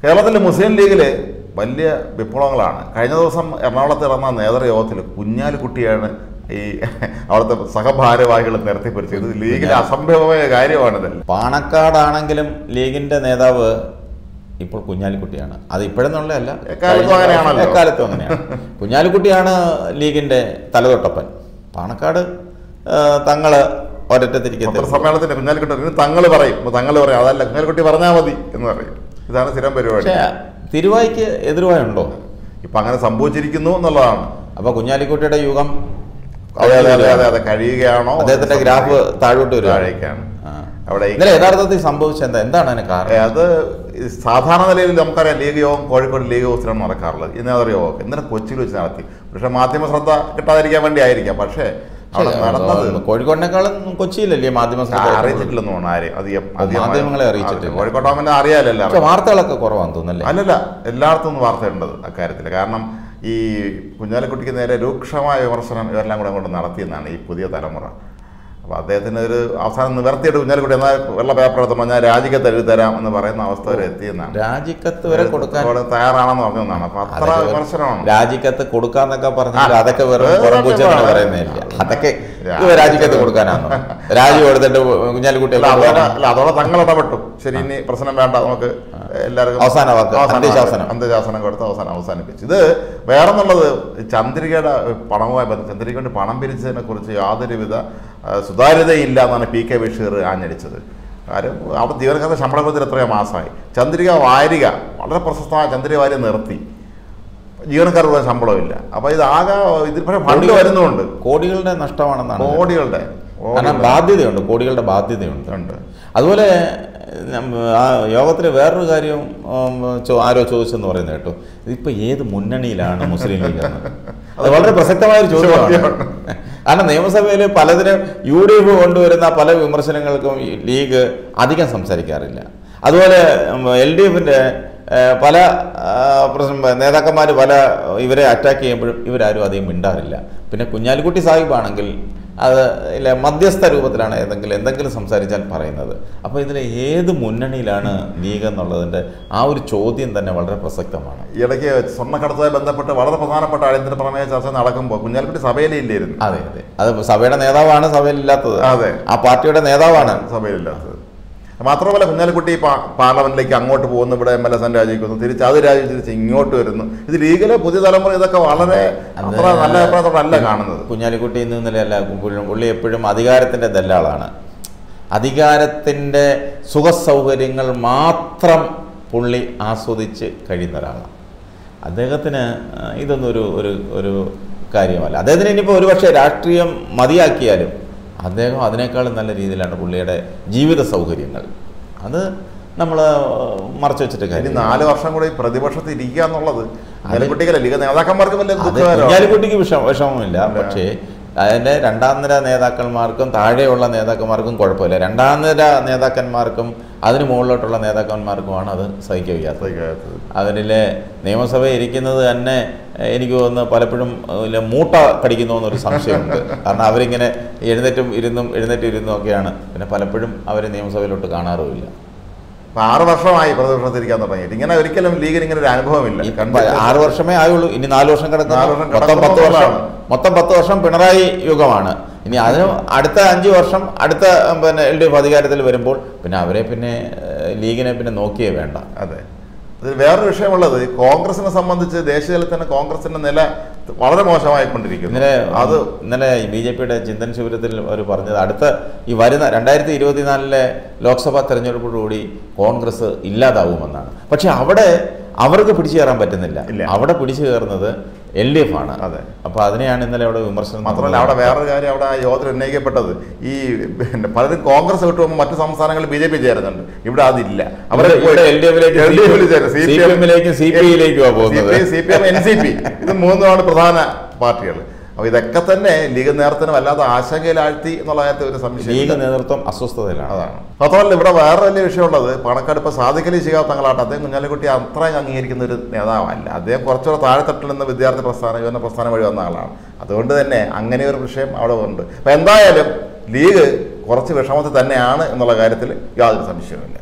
കേരളത്തിലെ മുസ്ലിം ലീഗിൽ വലിയ വിപ്ലവങ്ങളാണ് കഴിഞ്ഞ ദിവസം എറണാകുളത്ത് നടന്ന നേതൃയോഗത്തിൽ കുഞ്ഞാലിക്കുട്ടിയാണ് ഈ അവിടുത്തെ സഹഭാരവാഹികൾ നിർത്തിപ്പിടിച്ചത് ഇത് ലീഗിലെ അസംഭവമായ കാര്യമാണിത് പാണക്കാടാണെങ്കിലും ലീഗിന്റെ നേതാവ് ഇപ്പോൾ കുഞ്ഞാലിക്കുട്ടിയാണ് അത് ഇപ്പോഴെന്നുള്ളതല്ല എക്കാലത്തും അങ്ങനെയാണല്ലോ. എക്കാലത്തും അങ്ങനെയാണ് കുഞ്ഞാലിക്കുട്ടിയാണ് ലീഗിന്റെ തലതൊട്ടപ്പൻ പാണക്കാട് ആ, തങ്ങള് ഒരറ്റത്തിരിക്കത്തില്ല പത്രസമ്മേളനത്തിന്റെ കുഞ്ഞാലിക്കുട്ടി പറയും തങ്ങൾ പറയും അപ്പൊ തങ്ങൾ പറയും അതല്ല കുഞ്ഞാലിക്കുട്ടി പറഞ്ഞാൽ മതി എന്ന് പറയും ഇതാണ് സ്ഥിരം പരിപാടി പക്ഷേ തിരുവായ്ക്ക് എതിർവായുണ്ടോ ഇപ്പൊ അങ്ങനെ സംഭവിച്ചിരിക്കുന്നു എന്നുള്ളതാണ് അപ്പൊ കുഞ്ഞാലിക്കുട്ടിയുടെ യുഗം അതെ അതെ അതെ അതെ അതെ കഴിയുകയാണോ അദ്ദേഹത്തിന്റെ ഗ്രാഫ് താഴോട്ട് വരും താഴേക്കാണ് അവിടെ ഈ- ഇന്നലെ യഥാർത്ഥത്തിൽ സംഭവിച്ചത് എന്താ എന്താണ് അതിന് ഏ, കാരണം അത് ഈ സാധാരണ നിലയിൽ നമുക്കറിയാം ലീഗ് യോഗം കോഴിക്കോട് ലീഗ് ഹൗസിലാണ് നടക്കാറുള്ളത് ഇന്ന് അതൊരു യോഗം ഇന്നലെ കൊച്ചിയിൽ വെച്ച് നടത്തി പക്ഷെ മാധ്യമ ശ്രദ്ധ കിട്ടാതിരിക്കാൻ വേണ്ടി ആയിരിക്കാം പക്ഷേ അവിടെ നടന്നത് കോഴിക്കോടിനേക്കാളും കൊച്ചിയിലല്ലേ മാധ്യമ ആ, ശ്രദ്ധ അറിയിച്ചിട്ടില്ലെന്ന് തോന്നുന്നു ആരെയും അധികം അധികം മാധ്യമങ്ങളെ അറിയിച്ചിട്ടില്ല. കോഴിക്കോട്ടാകുമ്പോൾ അറിയാലല്ലോ പക്ഷെ വാർത്തകളൊക്കെ കുറവാന്ന് തോന്നുന്നല്ലേ അല്ലല്ല എല്ലായിടത്തും ഒന്നും വാർത്തയുണ്ടത് അക്കാര്യത്തിൽ കാരണം ഈ കുഞ്ഞാലിക്കുട്ടിക്ക് നേരെ രൂക്ഷമായ വിമർശനം ഇവരെല്ലാം കൂടെ കൊണ്ട് നടത്തിയെന്നാണ് ഈ പുതിയ തലമുറ അപ്പോൾ അദ്ദേഹത്തിന് ഒരു അവസാനം നിവർത്തിയിട്ട് കുഞ്ഞാലിക്കുട്ടി എന്നാൽ വെള്ള പേപ്പർ എടുത്തുമ്പോൾ ഞാൻ രാജിക്കത്ത് എഴുതി തരാം എന്ന് പറയുന്ന അവസ്ഥ വരെ എത്തിയെന്നാണ് രാജിക്കത്ത് വരെ കൊടുക്കാൻ അവിടെ തയ്യാറാണെന്ന് പറഞ്ഞതാണ് അപ്പൊ അത്ര അതൊക്കെ വെറും വിമർശനമാണ് രാജിക്കത്ത് കൊടുക്കാന്നൊക്കെ പറഞ്ഞാൽ ആ, അതൊക്കെ വെറും വേറെ പുറംപൂച്ചെന്ന് വേറെ പറയുന്നില്ല അതൊക്കെ രാ- ഇവ രാജിക്കത്ത് കൊടുക്കാനാണോ രാജി കൊടുത്തിട്ട് കുഞ്ഞാലിക്കുട്ടി അല്ല അതോടെ അല്ല അതോടെ തങ്ങൾ ഇടപെട്ടു ശരി ഇനി പ്രശ്നം വേണ്ട നമുക്ക് എല്ലാവർക്കും അവസാന വാക്ക്, അന്ത്യശാസനം. അന്ത്യശാസനം കൊടുത്ത് അവസാനം അവസാനിപ്പിച്ചു ഇത് വേറെന്നുള്ളത് ചന്ദ്രികയുടെ പണവുമായി ബന്ധം ചന്ദ്രിക കൊണ്ട് പണം പിരിച്ചതിനെ കുറിച്ച് യാതൊരുവിധ ആ, സുതാര്യതയില്ല എന്നാണ് പി കെ ബഷീർ ആഞ്ഞടിച്ചത് കാര്യം അവിടെ ജീവനക്കാരുടെ ശമ്പള കൊടുത്തിട്ട് എത്രയോ മാസമായി ചന്ദ്രിക വാരിക വളരെ പ്രശസ്തമായ ചന്ദ്രിക വാരിക നിർത്തി ജീവനക്കാർക്ക് ശമ്പളമില്ല അപ്പൊ ഇത് ആകെ ഇതിൽ പക്ഷേ ഫണ്ട് വരുന്നുണ്ട് കോടികളുടെ നഷ്ടമാണെന്നാണ് കോടികളുടെ കാരണം ബാധ്യതയുണ്ട് കോടികളുടെ ബാധ്യതയുണ്ട് ഉണ്ട് അതുപോലെ നമ്മ- ആ യോഗത്തിൽ വേറൊരു കാര്യം ഉം, ചോ- ആരോ ചോദിച്ചെന്ന് പറയുന്നത് കേട്ടോ ഇതിപ്പോ ഏത് മുന്നണിയിലാണ് മുസ്ലിം ലീഗ് എന്ന് അത് വളരെ പ്രസക്തമായ ഒരു ചോദ്യമാണ് കാരണം നിയമസഭയിൽ പലതിനും യു ഡി എഫ് കൊണ്ടുവരുന്ന പല വിമർശനങ്ങൾക്കും ഈ ലീഗ് അധികം സംസാരിക്കാറില്ല അതുപോലെ എൽ ഡി എഫിന്റെ പല നേതാക്കന്മാർ പല ഇവരെ അറ്റാക്ക് ചെയ്യുമ്പോഴും ഇവരാരും അധികം മിണ്ടാറില്ല പിന്നെ കുഞ്ഞാലിക്കുട്ടി സാഹിബാണെങ്കിൽ അത് ഇല്ല മധ്യസ്ഥ രൂപത്തിലാണ് ഏതെങ്കിലും എന്തെങ്കിലും സംസാരിച്ചാൽ പറയുന്നത് അപ്പോൾ ഇതിൽ ഏത് മുന്നണിയിലാണ് ലീഗ് എന്നുള്ളതിൻ്റെ ആ ഒരു ചോദ്യം തന്നെ വളരെ പ്രസക്തമാണ് ഈ ഇടയ്ക്ക് സ്വർണ്ണക്കടത്തുമായി ബന്ധപ്പെട്ട് വളരെ പ്രധാനപ്പെട്ട അടിയന്തര പ്രമേയ ചർച്ച നടക്കുമ്പോൾ കുഞ്ഞാലിക്കുട്ടി സഭയിലേ ഇല്ലായിരുന്നു അതെ അതെ അത് സഭയുടെ നേതാവാണ് സഭയിലില്ലാത്തത് അതെ. ആ പാർട്ടിയുടെ നേതാവാണ് സഭയിലില്ലാത്തത് മാത്രമല്ല കുഞ്ഞാലിക്കുട്ടി പാ പാർലമെന്റിലേക്ക് അങ്ങോട്ട് പോകുന്നു ഇവിടെ എം എൽ എസ് രാജിക്കുന്നു തിരിച്ച് അത് രാജി തിരിച്ച് ഇങ്ങോട്ട് വരുന്നു ഇത് ലീഗിലെ പുതിയ തലമുറ ഇതൊക്കെ വളരെ അത്ര നല്ല അഭിപ്രായത്തോടെ അല്ല കാണുന്നത് കുഞ്ഞാലിക്കുട്ടി ഇന്ന് ഇന്നലെയല്ല പുള്ളി- പുള്ളി എപ്പോഴും അധികാരത്തിൻ്റെ ദല്ലാളാണ് അധികാരത്തിൻ്റെ സുഖസൗകര്യങ്ങൾ മാത്രം പുള്ളി ആസ്വദിച്ച് കഴിയുന്ന ഒരാളാണ് അദ്ദേഹത്തിന് ആ, ഇതൊന്നും ഒരു ഒരു ഒരു കാര്യമല്ല അദ്ദേഹത്തിന് ഇനിയിപ്പോൾ ഒരുപക്ഷെ രാഷ്ട്രീയം മതിയാക്കിയാലും അദ്ദേഹം അതിനേക്കാളും നല്ല രീതിയിലാണ് പുള്ളിയുടെ ജീവിത സൗകര്യങ്ങൾ അത് നമ്മൾ മറച്ചു വെച്ചിട്ട് ഇനി കാര്യം നാല് വർഷം കൂടെ ഈ പ്രതിപക്ഷത്ത് ഇരിക്കുക എന്നുള്ളത് കുഞ്ഞാലിക്കുട്ടിക്കല്ല ലീഗ് നേതാക്കന്മാർക്ക് വലിയ അത് ദുഃഖകരമാണ് കുഞ്ഞാലിക്കുട്ടിക്ക് വിഷമ വിഷമമില്ല പക്ഷേ അതിൻ്റെ രണ്ടാം നിര നേതാക്കന്മാർക്കും താഴെയുള്ള നേതാക്കന്മാർക്കും കുഴപ്പമില്ല രണ്ടാം നിര നേതാക്കന്മാർക്കും അതിന് മുകളിലോട്ടുള്ള നേതാക്കന്മാർക്കുമാണ് അത് സഹിക്കുക വയ്യാത്തത് അതിലെ നിയമസഭ ഇരിക്കുന്നത് തന്നെ എഹ്, എനിക്ക് തോന്നുന്നു പലപ്പോഴും ഇല്ല മൂട്ട കടിക്കുന്നു എന്നൊരു സംശയമുണ്ട് കാരണം അവരിങ്ങനെ എഴുന്നേറ്റും ഇരുന്നും എഴുന്നേറ്റും ഇരുന്നും ഒക്കെയാണ് പിന്നെ പലപ്പോഴും അവർ നിയമസഭയിലോട്ട് കാണാറുമില്ല അപ്പൊ ആറ് വർഷമായി പ്രതിപക്ഷത്ത് ഇരിക്കാൻ തുടങ്ങിയിട്ട് ഇങ്ങനെ ഒരിക്കലും ലീഗിന് ഇങ്ങനെ ഒരു അനുഭവമില്ല ഈ കണ്ടിട്ട് ആറ് വർഷമേ ആയുള്ളൂ ഇനി നാല് വർഷം കിടക്കുന്നു നാല് വർഷം മൊത്തം പത്ത് കിടക്കുന്നു വർഷം എന്നുള്ളതാണ്. മൊത്തം പത്ത് വർഷം പിണറായി യുഗമാണ് ഇനി അതിന് അടുത്ത അഞ്ച് വർഷം അടുത്ത ഉം, പിന്നെ എൽ ഡി എഫ് അധികാരത്തിൽ വരുമ്പോൾ പിന്നെ അവരെ പിന്നെ ഏഹ്, ലീഗിനെ പിന്നെ നോക്കിയേ വേണ്ട അതെ അതിൽ വേറൊരു വിഷയമുള്ളത് കോൺഗ്രസിനെ സംബന്ധിച്ച് ദേശീയ തലത്തിൽ തന്നെ കോൺഗ്രസിന്റെ നില വളരെ മോശമായിക്കൊണ്ടിരിക്കുന്നു ഇന്നലെ അത് ഇന്നലെ ബി ജെ പിയുടെ ചിന്തൻ ശിബിരത്തിൽ അവർ പറഞ്ഞത് അടുത്ത ഈ വരുന്ന രണ്ടായിരത്തി ഇരുപത്തിനാലിലെ ലോക്സഭാ തെരഞ്ഞെടുപ്പോടുകൂടി കോൺഗ്രസ് ഇല്ലാതാവുമെന്നാണ് പക്ഷെ അവിടെ അവർക്ക് പിടിച്ചു കയറാൻ പറ്റുന്നില്ല ഇല്ല. അവിടെ പിടിച്ചു കയറുന്നത് എൽ ഡി എഫ് ആണ് അതെ. അപ്പൊ അതിനെയാണ് ഇന്നലെ അവിടെ വിമർശനം മാത്രമല്ല അവിടെ വേറൊരു കാര്യം അവിടെ ആ യോഗത്തിൽ ഉന്നയിക്കപ്പെട്ടത് ഈ പിന്നെ പലരും കോൺഗ്രസ് വിട്ടു പോകുമ്പോൾ മറ്റു സംസ്ഥാനങ്ങളിൽ ബി ജെ പി ചേരുന്നുണ്ട് ഇവിടെ അതില്ല ഇവിടെ- ഇവിടെ LDF ലേക്ക് LDF ൽ ചേരും. CPM ലേക്കും CPI ലേക്കുമാ പോകുന്നത്. C P M N C P ഇത് മൂന്നുമാണ് പ്രധാന പാർട്ടികൾ അപ്പോൾ ഇതൊക്കെ തന്നെ ലീഗ് നേതൃത്വത്തിന് വല്ലാതെ ആശങ്കയിലാഴ്ത്തി എന്നുള്ള കാര്യത്തിൽ ഒരു സംശയം ലീഗ് നേതൃത്വം അസ്വസ്ഥതയിലാണ് അതാണ് മാത്രമല്ല ഇവിടെ വേറെ വലിയ വിഷയമുള്ളത് പാണക്കാട് ഇപ്പോൾ സാധിക്കലി ശിഹാബ് തങ്ങളാട്ട് അദ്ദേഹം കുഞ്ഞാലിക്കുട്ടി അത്രയും അംഗീകരിക്കുന്ന ഒരു നേതാവല്ല അദ്ദേഹം കുറച്ചുകൂടെ താഴെത്തട്ടിൽ നിന്ന് വിദ്യാർത്ഥി പ്രസ്ഥാനം യുവന പ്രസ്ഥാനം വഴി വന്ന ആളാണ് അതുകൊണ്ട് തന്നെ അങ്ങനെ ഒരു വിഷയം അവിടെ ഉണ്ട് അപ്പോൾ എന്തായാലും ലീഗ് കുറച്ച് വിഷമത്തിൽ തന്നെയാണ് എന്നുള്ള കാര്യത്തിൽ യാതൊരു സംശയവുമില്ല